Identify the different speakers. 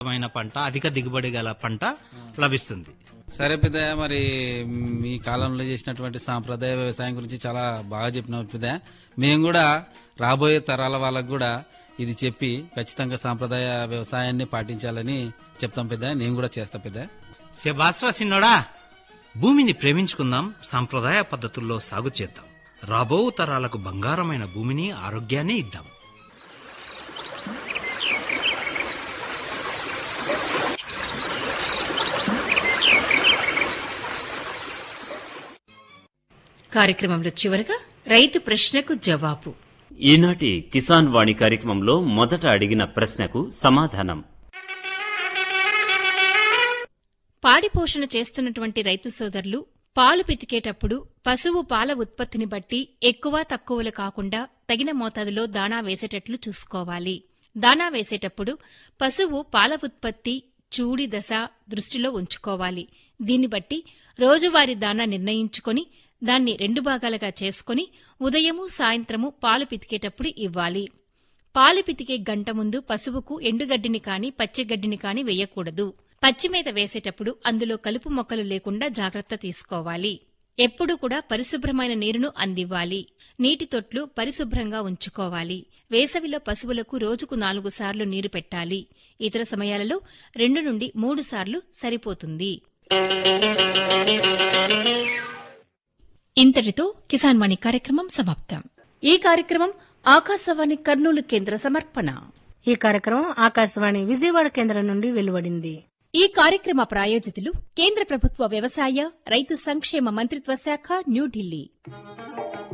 Speaker 1: మైన పంట అధిక దిగుబడి గల పంట లభిస్తుంది
Speaker 2: సరే పెద్దయ్య మరి మీ కాలంలో చేసినటువంటి సాంప్రదాయ వ్యవసాయం గురించి చాలా బాగా చెప్పినావు పెద్దయ్య మేము కూడా రాబోయే తరాల వాళ్ళకు కూడా ఇది చెప్పి ఖచ్చితంగా సాంప్రదాయ వ్యవసాయాన్ని పాటించాలని చెప్తాం పెద్ద నేను కూడా చేస్తా పెద్ద
Speaker 1: శబాస్రా సిన్నోడా భూమిని ప్రేమించుకుందాం సాంప్రదాయ పద్ధతుల్లో సాగు చేద్దాం రాబో తరాలకు బంగారమైన భూమిని ఆరోగ్యాన్ని ఇద్దాం
Speaker 3: కార్యక్రమంలో చివరగా రైతు ప్రశ్నకు జవాబు
Speaker 4: ఈనాటి కిసాన్ వాణి కార్యక్రమంలో మొదట అడిగిన ప్రశ్నకు సమాధానం
Speaker 3: పాడి పోషణ చేస్తున్నటువంటి రైతు సోదరులు పాలు పితికేటప్పుడు పశువు పాల ఉత్పత్తిని బట్టి ఎక్కువ తక్కువలు కాకుండా తగిన మోతాదులో దాణా వేసేటట్లు చూసుకోవాలి దాణా వేసేటప్పుడు పశువు పాల ఉత్పత్తి చూడి దశ దృష్టిలో ఉంచుకోవాలి దీన్ని బట్టి రోజువారీ దాణా నిర్ణయించుకొని దాన్ని రెండు భాగాలుగా చేసుకొని ఉదయము సాయంత్రము పాలు పితికేటప్పుడు ఇవ్వాలి పాలు పితికే గంట ముందు పశువుకు ఎండుగడ్డిని కాని పచ్చిగడ్డిని కాని వేయకూడదు పచ్చిమేత వేసేటప్పుడు అందులో కలుపు మొక్కలు లేకుండా జాగ్రత్త తీసుకోవాలి ఎప్పుడు కూడా పరిశుభ్రమైన నీరును అందివ్వాలి నీటి తొట్లు పరిశుభ్రంగా ఉంచుకోవాలి వేసవిలో పశువులకు రోజుకు నాలుగు సార్లు నీరు పెట్టాలి ఇతర సమయాలలో రెండు నుండి మూడు సార్లు సరిపోతుంది ఇంతటితో కిసాన్ వాణి కార్యక్రమం సమాప్తం ఈ కార్యక్రమం ఆకాశవాణి కర్నూలు కేంద్ర సమర్పణ
Speaker 5: ఈ కార్యక్రమం ఆకాశవాణి విజయవాడ కేంద్రం నుండి వెలువడింది
Speaker 3: ఈ కార్యక్రమ ప్రాయోజితులు కేంద్ర ప్రభుత్వ వ్యవసాయ రైతు సంక్షేమ మంత్రిత్వ శాఖ న్యూఢిల్లీ